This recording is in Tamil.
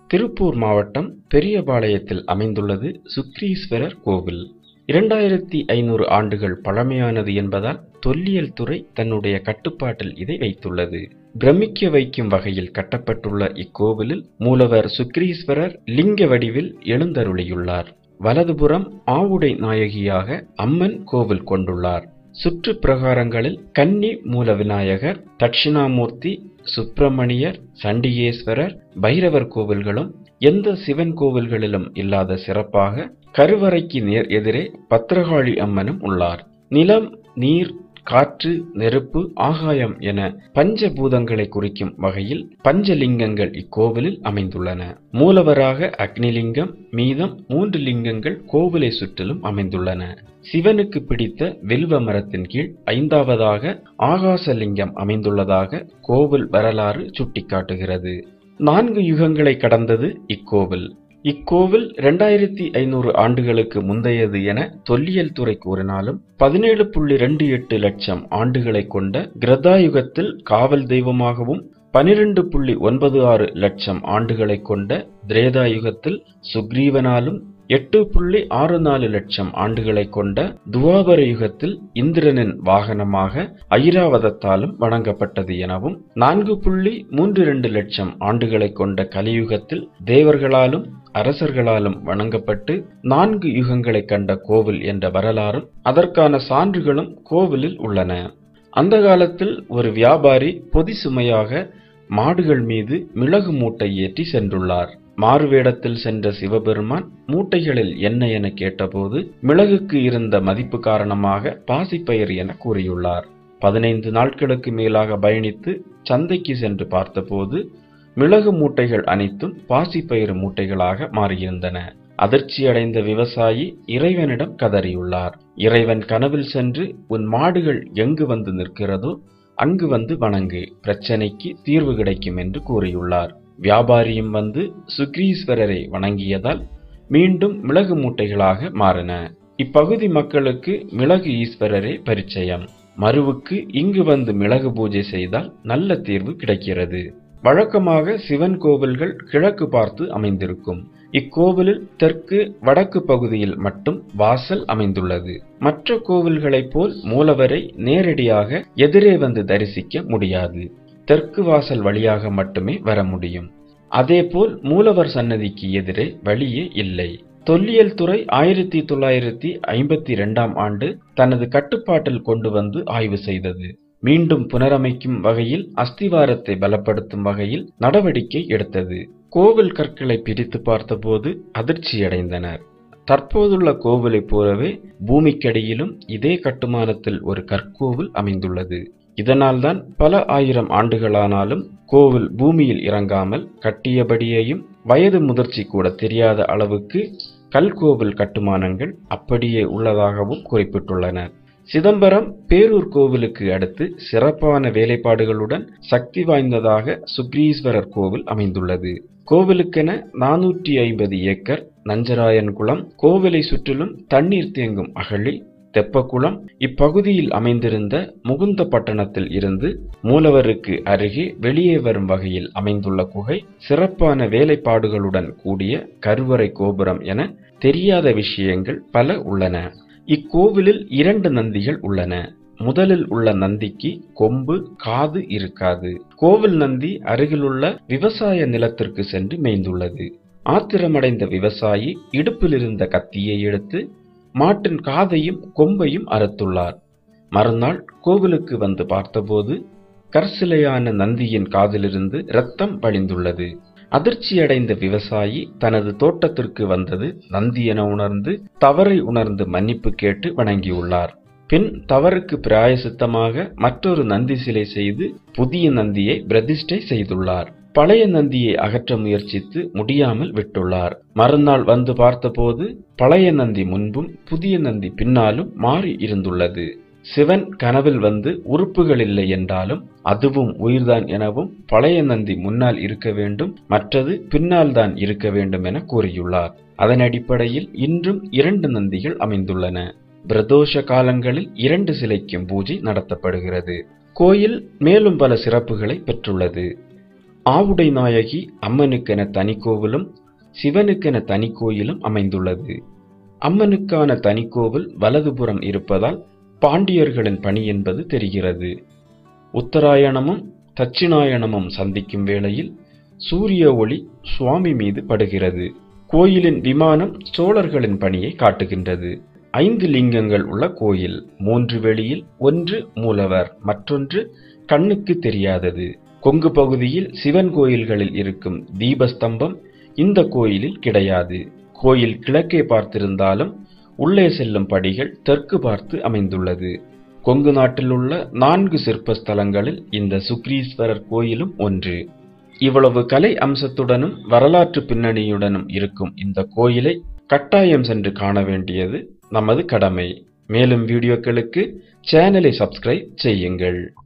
திருப்பூர் மாவட்டம் பெரியபாளையத்தில் அமைந்துள்ளது சுக்ரீஸ்வரர் கோவில் இரண்டாயிரத்தி ஐநூறு ஆண்டுகள் பழமையானது என்பதால் தொல்லியல் துறை தன்னுடைய கட்டுப்பாட்டில் இதை வைத்துள்ளது பிரமிக்க வைக்கும் வகையில் கட்டப்பட்டுள்ள இக்கோவிலில் மூலவர் சுக்ரீஸ்வரர் லிங்க வடிவில் எழுந்தருளியுள்ளார் வலதுபுறம் ஆவுடை நாயகியாக அம்மன் கோவில் கொண்டுள்ளார் சுற்று பிரகாரங்களில் கன்னி மூல விநாயகர் தட்சிணாமூர்த்தி சுப்பிரமணியர் சண்டிகேஸ்வரர் பைரவர் கோவில்களும் எந்த சிவன் கோவில்களிலும் இல்லாத சிறப்பாக கருவறைக்கு நேர் எதிரே பத்திரகாளி அம்மனும் உள்ளார் நிலம் நீர் காற்று நெருப்பு ஆகாயம் என பஞ்சபூதங்களை குறிக்கும் வகையில் பஞ்சலிங்கங்கள் இக்கோவிலில் அமைந்துள்ளன மூலவராக அக்னிலிங்கம் மீதம் மூன்று லிங்கங்கள் கோவிலை சுற்றிலும் அமைந்துள்ளன சிவனுக்கு பிடித்த வில்வ மரத்தின் கீழ் ஐந்தாவதாக ஆகாசலிங்கம் அமைந்துள்ளதாக கோவில் வரலாறு சுட்டிக்காட்டுகிறது நான்கு யுகங்களை கடந்தது இக்கோவில் இக்கோவில் இரண்டாயிரத்தி ஐநூறு ஆண்டுகளுக்கு முந்தையது என தொல்லியல் துறை கூறினாலும் பதினேழு புள்ளி ரெண்டு எட்டு லட்சம் ஆண்டுகளை கொண்ட கிரதாயுகத்தில் காவல் தெய்வமாகவும் பனிரெண்டு புள்ளி ஒன்பது ஆறு லட்சம் ஆண்டுகளை கொண்ட திரேதாயுகத்தில் சுக்ரீவனாலும் எட்டு புள்ளி ஆறு நாலு லட்சம் ஆண்டுகளை கொண்ட துவாபர யுகத்தில் இந்திரனின் வாகனமாக ஐராவதத்தாலும் வணங்கப்பட்டது எனவும் நான்கு புள்ளி மூன்று இரண்டு லட்சம் ஆண்டுகளை கொண்ட கலியுகத்தில் தேவர்களாலும் அரசர்களாலும் வணங்கப்பட்டு நான்கு யுகங்களை கண்ட கோவில் என்ற வரலாறும் அதற்கான சான்றுகளும் கோவிலில் உள்ளன அந்த காலத்தில் ஒரு வியாபாரி பொதி சுமையாக மாடுகள் மீது மிளகு மூட்டை ஏற்றி சென்றுள்ளார் மாறுவேடத்தில் சென்ற சிவபெருமான் மூட்டைகளில் என்ன என கேட்டபோது மிளகுக்கு இருந்த மதிப்பு காரணமாக பாசிப்பயிர் என கூறியுள்ளார் பதினைந்து நாட்களுக்கு மேலாக பயணித்து சந்தைக்கு சென்று பார்த்தபோது மிளகு மூட்டைகள் அனைத்தும் பாசிப்பயிறு மூட்டைகளாக மாறியிருந்தன அதிர்ச்சியடைந்த விவசாயி இறைவனிடம் கதறியுள்ளார் இறைவன் கனவில் சென்று உன் மாடுகள் எங்கு வந்து நிற்கிறதோ அங்கு வந்து வணங்கு பிரச்சனைக்கு தீர்வு கிடைக்கும் என்று கூறியுள்ளார் வியாபாரியும் வந்து சுக்ரீஸ்வரரை வணங்கியதால் மீண்டும் மிளகு மூட்டைகளாக மாறின இப்பகுதி மக்களுக்கு மிளகு ஈஸ்வரரே பரிச்சயம் மருவுக்கு இங்கு வந்து மிளகு பூஜை செய்தால் நல்ல தீர்வு கிடைக்கிறது வழக்கமாக சிவன் கோவில்கள் கிழக்கு பார்த்து அமைந்திருக்கும் இக்கோவிலில் தெற்கு வடக்கு பகுதியில் மட்டும் வாசல் அமைந்துள்ளது மற்ற கோவில்களைப் போல் மூலவரை நேரடியாக எதிரே வந்து தரிசிக்க முடியாது தெற்கு வாசல் வழியாக மட்டுமே வர முடியும் அதேபோல் மூலவர் சன்னதிக்கு எதிரே வழியே இல்லை தொல்லியல் துறை ஆயிரத்தி தொள்ளாயிரத்தி ஐம்பத்தி இரண்டாம் ஆண்டு தனது கட்டுப்பாட்டில் கொண்டு வந்து ஆய்வு செய்தது மீண்டும் புனரமைக்கும் வகையில் அஸ்திவாரத்தை பலப்படுத்தும் வகையில் நடவடிக்கை எடுத்தது கோவில் கற்களை பிரித்து பார்த்தபோது அதிர்ச்சியடைந்தனர் தற்போதுள்ள கோவிலைப் போலவே பூமிக்கடியிலும் இதே கட்டுமானத்தில் ஒரு கற்கோவில் அமைந்துள்ளது இதனால்தான் பல ஆயிரம் ஆண்டுகளானாலும் கோவில் பூமியில் இறங்காமல் கட்டியபடியேயும் வயது முதிர்ச்சி கூட தெரியாத அளவுக்கு கல்கோவில் கட்டுமானங்கள் அப்படியே உள்ளதாகவும் குறிப்பிட்டுள்ளனர் சிதம்பரம் பேரூர் கோவிலுக்கு அடுத்து சிறப்பான வேலைப்பாடுகளுடன் சக்தி வாய்ந்ததாக சுக்ரீஸ்வரர் கோவில் அமைந்துள்ளது கோவிலுக்கென நானூற்றி ஐம்பது ஏக்கர் நஞ்சராயன் குளம் கோவிலை சுற்றிலும் தண்ணீர் தேங்கும் அகழி தெப்பக்குளம் இப்பகுதியில் அமைந்திருந்த முகுந்தப்பட்டணத்தில் இருந்து மூலவருக்கு அருகே வெளியே வரும் வகையில் அமைந்துள்ள குகை சிறப்பான வேலைப்பாடுகளுடன் கூடிய கருவறை கோபுரம் என தெரியாத விஷயங்கள் பல உள்ளன இக்கோவிலில் இரண்டு நந்திகள் உள்ளன முதலில் உள்ள நந்திக்கு கொம்பு காது இருக்காது கோவில் நந்தி அருகிலுள்ள விவசாய நிலத்திற்கு சென்று மேய்ந்துள்ளது ஆத்திரமடைந்த விவசாயி இடுப்பில் இருந்த கத்தியை எடுத்து மாட்டின் காதையும் கொம்பையும் அறுத்துள்ளார் மறுநாள் கோவிலுக்கு வந்து பார்த்தபோது கற்சிலையான நந்தியின் காதிலிருந்து இரத்தம் வழிந்துள்ளது அதிர்ச்சியடைந்த விவசாயி தனது தோட்டத்திற்கு வந்தது நந்தி என உணர்ந்து தவறை உணர்ந்து மன்னிப்பு கேட்டு வணங்கியுள்ளார் பின் தவறுக்கு பிராயசித்தமாக மற்றொரு நந்தி சிலை செய்து புதிய நந்தியை பிரதிஷ்டை செய்துள்ளார் பழைய நந்தியை அகற்ற முயற்சித்து முடியாமல் விட்டுள்ளார் மறுநாள் வந்து பார்த்தபோது பழைய நந்தி முன்பும் புதிய நந்தி பின்னாலும் மாறி இருந்துள்ளது சிவன் கனவில் வந்து உறுப்புகள் இல்லை என்றாலும் அதுவும் உயிர்தான் எனவும் பழைய நந்தி முன்னால் இருக்க வேண்டும் மற்றது பின்னால் தான் இருக்க வேண்டும் என கூறியுள்ளார் அதன் அடிப்படையில் இன்றும் இரண்டு நந்திகள் அமைந்துள்ளன பிரதோஷ காலங்களில் இரண்டு சிலைக்கும் பூஜை நடத்தப்படுகிறது கோயில் மேலும் பல சிறப்புகளை பெற்றுள்ளது ஆவுடை நாயகி அம்மனுக்கென தனி கோவிலும் சிவனுக்கென தனி கோயிலும் அமைந்துள்ளது அம்மனுக்கான தனி கோவில் வலதுபுறம் இருப்பதால் பாண்டியர்களின் பணி என்பது தெரிகிறது உத்தராயணமும் தட்சிணாயணமும் சந்திக்கும் வேளையில் சூரிய ஒளி சுவாமி மீது படுகிறது கோயிலின் விமானம் சோழர்களின் பணியை காட்டுகின்றது ஐந்து லிங்கங்கள் உள்ள கோயில் மூன்று வெளியில் ஒன்று மூலவர் மற்றொன்று கண்ணுக்கு தெரியாதது கொங்கு பகுதியில் சிவன் கோயில்களில் இருக்கும் தீபஸ்தம்பம் இந்த கோயிலில் கிடையாது கோயில் கிழக்கே பார்த்திருந்தாலும் உள்ளே செல்லும் படிகள் தெற்கு பார்த்து அமைந்துள்ளது கொங்கு நாட்டில் உள்ள நான்கு சிற்ப ஸ்தலங்களில் இந்த சுக்ரீஸ்வரர் கோயிலும் ஒன்று இவ்வளவு கலை அம்சத்துடனும் வரலாற்று பின்னணியுடனும் இருக்கும் இந்த கோயிலை கட்டாயம் சென்று காண வேண்டியது நமது கடமை மேலும் வீடியோக்களுக்கு சேனலை சப்ஸ்கிரைப் செய்யுங்கள்